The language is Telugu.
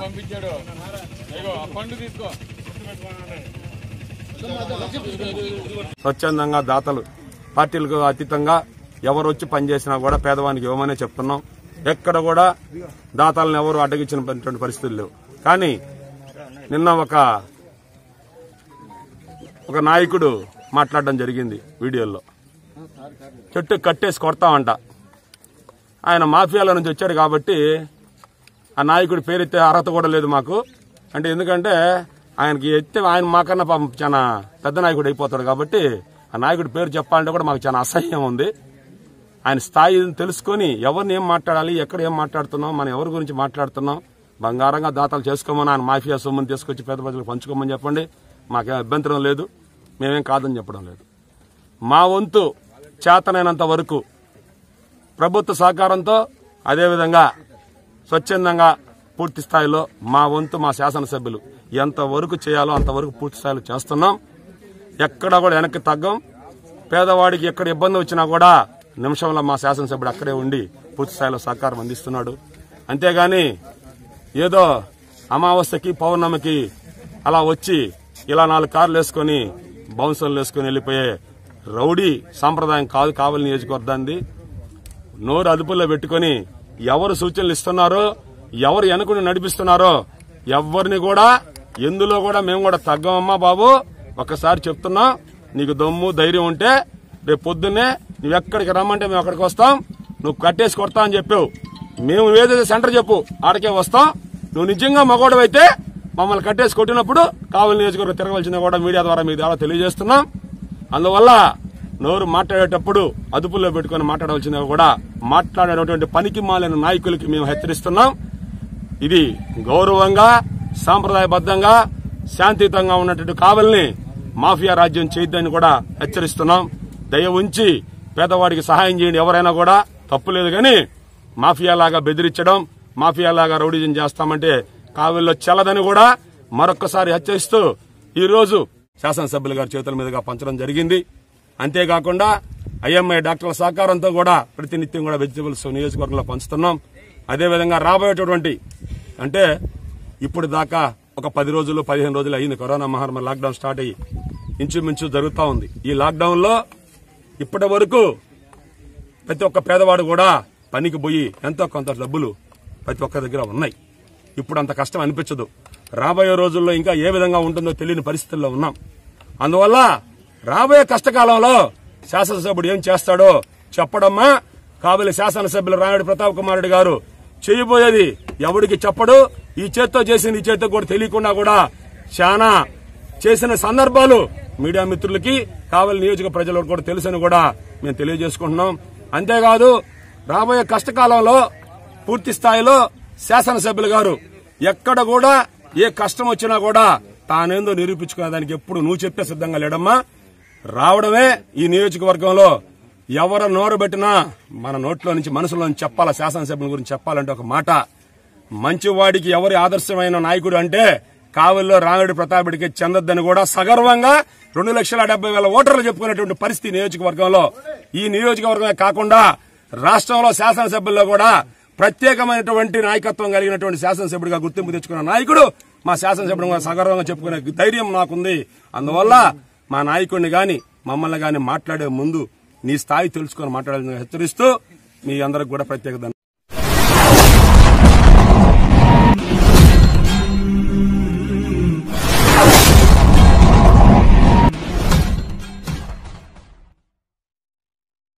పంపించాడు ఇగో ఆ పండు తీసుకో స్వచ్ఛందంగా దాతలు పార్టీలకు అతీతంగా ఎవరు వచ్చి పనిచేసినా కూడా పేదవానికి ఇవ్వమనే చెప్తున్నాం ఎక్కడ కూడా దాతలను ఎవరు అడ్డగించినటువంటి పరిస్థితులు లేవు కానీ నిన్న ఒక ఒక నాయకుడు మాట్లాడడం జరిగింది వీడియోలో చెట్టు కట్టేసి కొడతామంట ఆయన మాఫియాల నుంచి వచ్చాడు కాబట్టి ఆ నాయకుడి పేరెత్తే అర్హత కూడా లేదు మాకు అంటే ఎందుకంటే ఆయనకి ఎత్తే ఆయన మాకన్నా పాపం చాలా పెద్ద నాయకుడు అయిపోతాడు కాబట్టి ఆ నాయకుడి పేరు చెప్పాలంటే కూడా మాకు చాలా అసహ్యం ఉంది ఆయన స్థాయి తెలుసుకొని ఎవరిని ఏం మాట్లాడాలి ఎక్కడ ఏం మాట్లాడుతున్నాం మనం ఎవరి గురించి మాట్లాడుతున్నాం బంగారంగా దాతలు చేసుకోమని ఆయన మాఫియా సొమ్ముని తీసుకొచ్చి పేద ప్రజలకు పంచుకోమని చెప్పండి మాకేం అభ్యంతరం లేదు మేమేం కాదని చెప్పడం లేదు మా వంతు చేతనైనంత వరకు ప్రభుత్వ సహకారంతో అదేవిధంగా స్వచ్ఛందంగా పూర్తి స్థాయిలో మా వంతు మా శాసనసభ్యులు ఎంతవరకు చేయాలో అంతవరకు పూర్తి స్థాయిలో చేస్తున్నాం ఎక్కడ కూడా వెనక్కి తగ్గం పేదవాడికి ఎక్కడ ఇబ్బంది వచ్చినా కూడా నిమిషంలో మా శాసనసభ్యుడు అక్కడే ఉండి పూర్తి స్థాయిలో సహకారం అందిస్తున్నాడు అంతేగాని ఏదో అమావాస్యకి పౌర్ణమికి అలా వచ్చి ఇలా నాలుగు కార్లు వేసుకొని బౌన్సర్లు వేసుకొని వెళ్ళిపోయే రౌడీ సాంప్రదాయం కాదు కావలి నియోజకవర్గాన్ని నోరు అదుపులో పెట్టుకొని ఎవరు సూచనలు ఇస్తున్నారో ఎవరు వెనుకని నడిపిస్తున్నారో ఎవరిని కూడా ఎందులో కూడా మేము కూడా తగ్గమమ్మా బాబు ఒక్కసారి చెప్తున్నాం నీకు దమ్ము ధైర్యం ఉంటే రేపు పొద్దున్నే నువ్వు ఎక్కడికి రమ్మంటే మేము అక్కడికి వస్తాం నువ్వు కట్టేసి కొడతా అని చెప్పావు మేము ఏదైతే సెంటర్ చెప్పు ఆడకే వస్తాం నువ్వు నిజంగా మగోడు అయితే మమ్మల్ని కట్టేసి కొట్టినప్పుడు కావలి నియోజకవర్గం తిరగవలసింది కూడా మీడియా ద్వారా మీ ద్వారా తెలియజేస్తున్నాం అందువల్ల నోరు మాట్లాడేటప్పుడు అదుపులో పెట్టుకుని మాట్లాడవలసిందిగా కూడా మాట్లాడేటువంటి పనికి మాలిన నాయకులకి మేము హెచ్చరిస్తున్నాం ఇది గౌరవంగా సాంప్రదాయబద్ధంగా శాంతియుతంగా ఉన్నటువంటి కావల్ని మాఫియా రాజ్యం చేయొద్దని కూడా హెచ్చరిస్తున్నాం దయ ఉంచి పేదవాడికి సహాయం చేయండి ఎవరైనా కూడా తప్పులేదు కానీ మాఫియాలాగా బెదిరించడం మాఫియాలాగా రౌడీజం చేస్తామంటే కావలిలో చెల్లదని కూడా మరొక్కసారి హెచ్చరిస్తూ ఈ రోజు శాసనసభ్యుల గారి చేతుల మీదుగా పంచడం జరిగింది అంతేకాకుండా ఐఎంఐ డాక్టర్ల సహకారంతో కూడా ప్రతినిత్యం కూడా వెజిటబుల్స్ నియోజకవర్గంలో పంచుతున్నాం అదేవిధంగా రాబోయేటటువంటి అంటే ఇప్పుడు దాకా ఒక పది రోజులు పదిహేను రోజులు అయింది కరోనా మహమ్మారి లాక్డౌన్ స్టార్ట్ అయ్యి ఇంచుమించు జరుగుతూ ఉంది ఈ లాక్డౌన్ లో ఇప్పటి వరకు ప్రతి ఒక్క పేదవాడు కూడా పనికి పోయి ఎంతో కొంత డబ్బులు ప్రతి ఒక్క దగ్గర ఉన్నాయి ఇప్పుడు అంత కష్టం అనిపించదు రాబోయే రోజుల్లో ఇంకా ఏ విధంగా ఉంటుందో తెలియని పరిస్థితుల్లో ఉన్నాం అందువల్ల రాబోయే కష్టకాలంలో శాసనసభ్యుడు ఏం చేస్తాడో చెప్పడమ్మా కాబోలే శాసనసభ్యులు రాయుడు ప్రతాప్ కుమార్ రెడ్డి గారు చేయబోయేది ఎవడికి చెప్పడు ఈ చేత్తో చేసింది ఈ చేత్తో కూడా తెలియకుండా కూడా చాలా చేసిన సందర్భాలు మీడియా మిత్రులకి కావలి నియోజక ప్రజలకు కూడా తెలుసని కూడా మేము తెలియజేసుకుంటున్నాం అంతేకాదు రాబోయే కష్టకాలంలో పూర్తి స్థాయిలో శాసనసభ్యులు గారు ఎక్కడ కూడా ఏ కష్టం వచ్చినా కూడా తానేందో నిరూపించుకునే దానికి ఎప్పుడు నువ్వు చెప్పే సిద్ధంగా లేడమ్మా రావడమే ఈ నియోజకవర్గంలో ఎవరు నోరు పెట్టినా మన నోట్లో నుంచి మనసులో నుంచి చెప్పాలా శాసనసభ్యుల గురించి చెప్పాలంటే ఒక మాట మంచివాడికి ఎవరి ఆదర్శమైన నాయకుడు అంటే కావలిలో రాముడి ప్రతాపుడికి చెందొద్దని కూడా సగర్వంగా రెండు లక్షల డెబ్బై వేల ఓటర్లు చెప్పుకునేటువంటి పరిస్థితి నియోజకవర్గంలో ఈ నియోజకవర్గమే కాకుండా రాష్ట్రంలో శాసనసభ్యుల్లో కూడా ప్రత్యేకమైనటువంటి నాయకత్వం కలిగినటువంటి శాసనసభ్యుడిగా గుర్తింపు తెచ్చుకున్న నాయకుడు మా శాసనసభ్యుడు సగర్వంగా చెప్పుకునే ధైర్యం నాకుంది అందువల్ల మా నాయకుడిని గాని మమ్మల్ని గాని మాట్లాడే ముందు నీ స్థాయి తెలుసుకొని మాట్లాడాలని హెచ్చరిస్తూ మీ అందరికి కూడా ప్రత్యేక ధన్యవాదాలు.